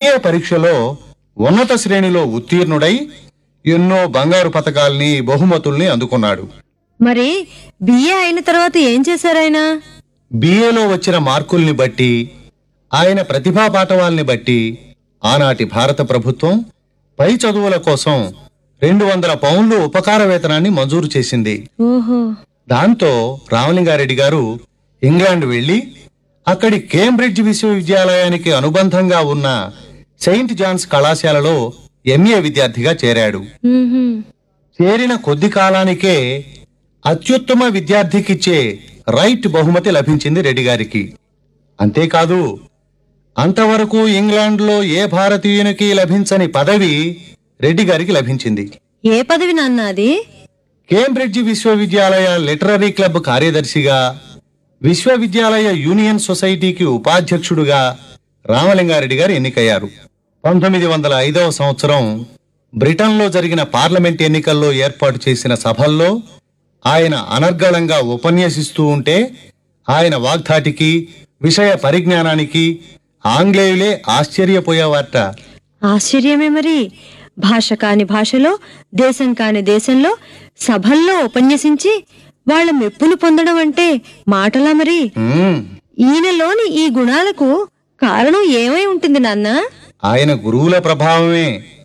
BA పరీక్షలో ఉన్నత శ్రేణిలో ఉత్తీర్ణుడై ఎన్నో బంగారు పతకాల్ని బహుమతుల్ని అందుకున్నాడు మరి బిఏ అయిన తర్వాత ఏం చేశారాయన బిఏలో వచ్చిన మార్కుల్ని బట్టి ఆయన ప్రతిభా పాఠవాల్ని బట్టి ఆనాటి భారత ప్రభుత్వం పై చదువుల కోసం రెండు వందల పౌండ్లు ఉపకార వేతనాన్ని మంజూరు చేసింది ఓహో దాంతో రామలింగారెడ్డి గారు ఇంగ్లాండ్ వెళ్లి అక్కడి కేంబ్రిడ్జ్ విశ్వవిద్యాలయానికి అనుబంధంగా ఉన్న సెయింట్ జాన్స్ కళాశాలలో ఎంఏ విద్యార్థిగా చేరాడు ఉహుం. చేరిన కొద్ది కాలానికే అత్యుత్తమ విద్యార్థికిచ్చే రైట్ బహుమతి లభించింది రెడ్డి గారికి అంతేకాదు అంతవరకు ఇంగ్లాండ్లో ఏ భారతీయునికి లభించని పదవి రెడ్డి గారికి లభించింది ఏ పదవి నాన్న అది కేంబ్రిడ్జ్ విశ్వవిద్యాలయ లిటరరీ క్లబ్ కార్యదర్శిగా విశ్వవిద్యాలయ యూనియన్ సొసైటీకి ఉపాధ్యక్షుడుగా రామలింగారెడ్డి గారు ఎన్నికయ్యారు పంతొమ్మిది వందల ఐదవ సంవత్సరం బ్రిటన్లో జరిగిన పార్లమెంట్ ఎన్నికల్లో ఏర్పాటు చేసిన సభల్లో ఆయన అనర్గళంగా ఉపన్యసిస్తూ ఉంటే ఆయన వాగ్ధాటికి విషయ పరిజ్ఞానానికి ఆంగ్లేయులే ఆశ్చర్యపోయేవారట ఆశ్చర్యమే మరి భాష కాని భాషలో దేశం కాని దేశంలో సభల్లో ఉపన్యసించి వాళ్ళ మెప్పులు పొందడం అంటే మాటలా మరి మ్మ్. ఈయనలోని ఈ గుణాలకు కారణం ఏమై ఉంటుంది నాన్న ఆయన గురువుల ప్రభావమే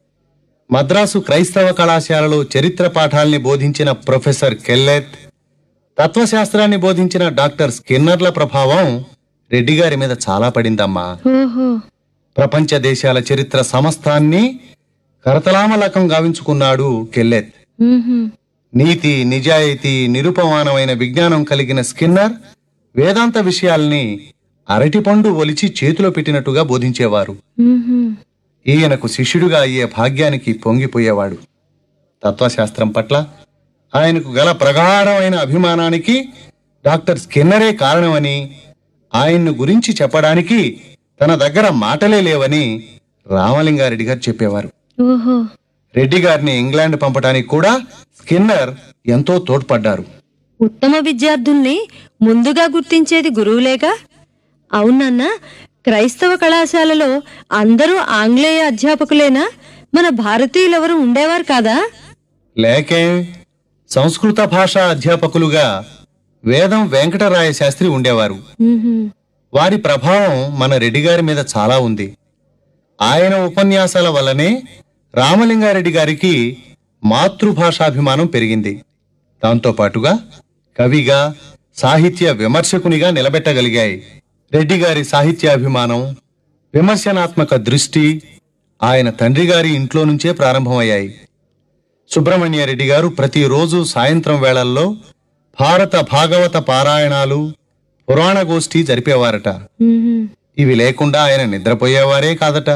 మద్రాసు క్రైస్తవ కళాశాలలో చరిత్ర పాఠాల్ని బోధించిన ప్రొఫెసర్ కెల్లెత్ తత్వశాస్త్రాన్ని బోధించిన డాక్టర్ స్కిన్నర్ల ప్రభావం రెడ్డి గారి మీద చాలా పడిందమ్మా ఓహో ప్రపంచ దేశాల చరిత్ర సమస్తాన్ని కరతలామలకం గావించుకున్నాడు కెల్లెత్ ఉహుం. నీతి నిజాయితీ నిరుపమానమైన విజ్ఞానం కలిగిన స్కిన్నర్ వేదాంత విషయాల్ని అరటిపండు ఒలిచి చేతిలో పెట్టినట్టుగా బోధించేవారు ఉహుం. ఈయనకు శిష్యుడిగా అయ్యే భాగ్యానికి పొంగిపోయేవాడు తత్వశాస్త్రం పట్ల ఆయనకు గల ప్రగాఢమైన అభిమానానికి డాక్టర్ స్కిన్నరే కారణమని ఆయన్ను గురించి చెప్పడానికి తన దగ్గర మాటలే లేవని రామలింగారెడ్డి గారు చెప్పేవారు ఓహో రెడ్డి గారిని ఇంగ్లాండ్ పంపడానికి కూడా స్కిన్నర్ ఎంతో తోడ్పడ్డారు ఉత్తమ విద్యార్థుల్ని ముందుగా గుర్తించేది గురువులేగా అవునన్న క్రైస్తవ కళాశాలలో అందరూ ఆంగ్లేయ అధ్యాపకులేనా మన భారతీయులెవరు ఉండేవారు కాదా లేకే సంస్కృత భాషా అధ్యాపకులుగా వేదం వెంకటరాయ శాస్త్రి ఉండేవారు ఉహుం. వారి ప్రభావం మన రెడ్డి గారి మీద చాలా ఉంది ఆయన ఉపన్యాసాల వల్లనే రామలింగారెడ్డి గారికి మాతృభాషాభిమానం పెరిగింది దాంతో పాటుగా కవిగా సాహిత్య విమర్శకునిగా నిలబెట్టగలిగాయి రెడ్డి గారి సాహిత్యాభిమానం విమర్శనాత్మక దృష్టి ఆయన తండ్రి గారి ఇంట్లో నుంచే ప్రారంభమయ్యాయి సుబ్రహ్మణ్య రెడ్డి గారు ప్రతిరోజు సాయంత్రం వేళల్లో భారత భాగవత పారాయణాలు పురాణ గోష్ఠి జరిపేవారట ఉహుం. ఇవి లేకుండా ఆయన నిద్రపోయేవారే కాదట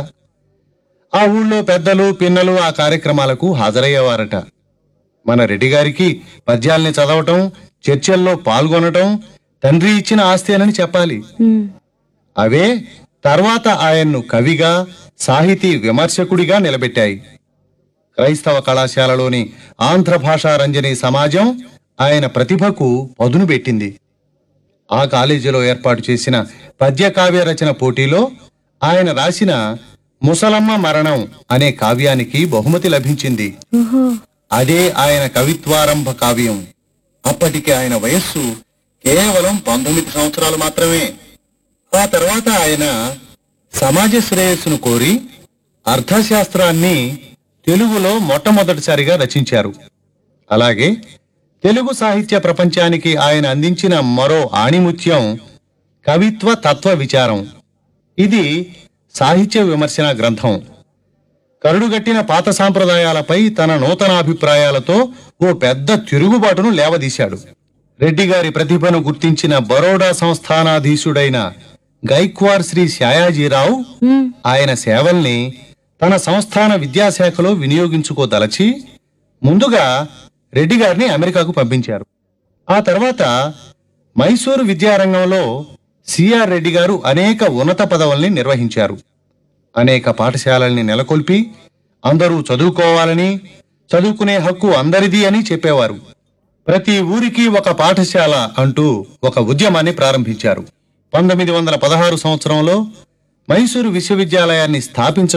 ఆ ఊళ్ళో పెద్దలు పిన్నలు ఆ కార్యక్రమాలకు హాజరయ్యేవారట మన రెడ్డి గారికి పద్యాల్ని చదవటం చర్చల్లో పాల్గొనటం తండ్రి ఇచ్చిన ఆస్తేనని చెప్పాలి ఉమ్. అవే తర్వాత ఆయన్ను కవిగా సాహితీ విమర్శకుడిగా నిలబెట్టాయి క్రైస్తవ కళాశాలలోని ఆంధ్ర భాషా రంజని సమాజం ఆయన ప్రతిభకు పదును పెట్టింది ఆ కాలేజీలో ఏర్పాటు చేసిన పద్య కావ్య రచన పోటీలో ఆయన రాసిన ముసలమ్మ మరణం అనే కావ్యానికి బహుమతి లభించింది ఓహో అదే ఆయన కవిత్వారంభ కావ్యం అప్పటికి ఆయన వయస్సు కేవలం పంతొమ్మిది సంవత్సరాలు మాత్రమే ఆ తర్వాత ఆయన సమాజ శ్రేయస్సును కోరి అర్థశాస్త్రాన్ని తెలుగులో మొట్టమొదటిసారిగా రచించారు అలాగే తెలుగు సాహిత్య ప్రపంచానికి ఆయన అందించిన మరో ఆణిముత్యం కవిత్వ తత్వ విచారం ఇది సాహిత్య విమర్శన గ్రంథం కరుడుగట్టిన పాత సాంప్రదాయాలపై తన నూతన అభిప్రాయాలతో ఓ పెద్ద తిరుగుబాటును లేవదీశాడు రెడ్డి గారి ప్రతిభను గుర్తించిన బరోడా సంస్థానాధీశుడైన గైక్వార్ శ్రీ శాయాజీరావు ఉమ్. ఆయన సేవల్ని తన సంస్థాన విద్యాశాఖలో వినియోగించుకోదలచి ముందుగా రెడ్డి గారిని అమెరికాకు పంపించారు ఆ తర్వాత మైసూరు విద్యారంగంలో సిఆర్ రెడ్డి గారు అనేక ఉన్నత పదవుల్ని నిర్వహించారు అనేక పాఠశాలల్ని నెలకొల్పి అందరూ చదువుకోవాలని చదువుకునే హక్కు అందరిది అని చెప్పేవారు ప్రతి ఊరికి ఒక పాఠశాల అంటూ ఒక ఉద్యమాన్ని ప్రారంభించారు పంతొమ్మిది వందల పదహారు సంవత్సరంలో మైసూరు విశ్వవిద్యాలయాన్ని స్థాపించ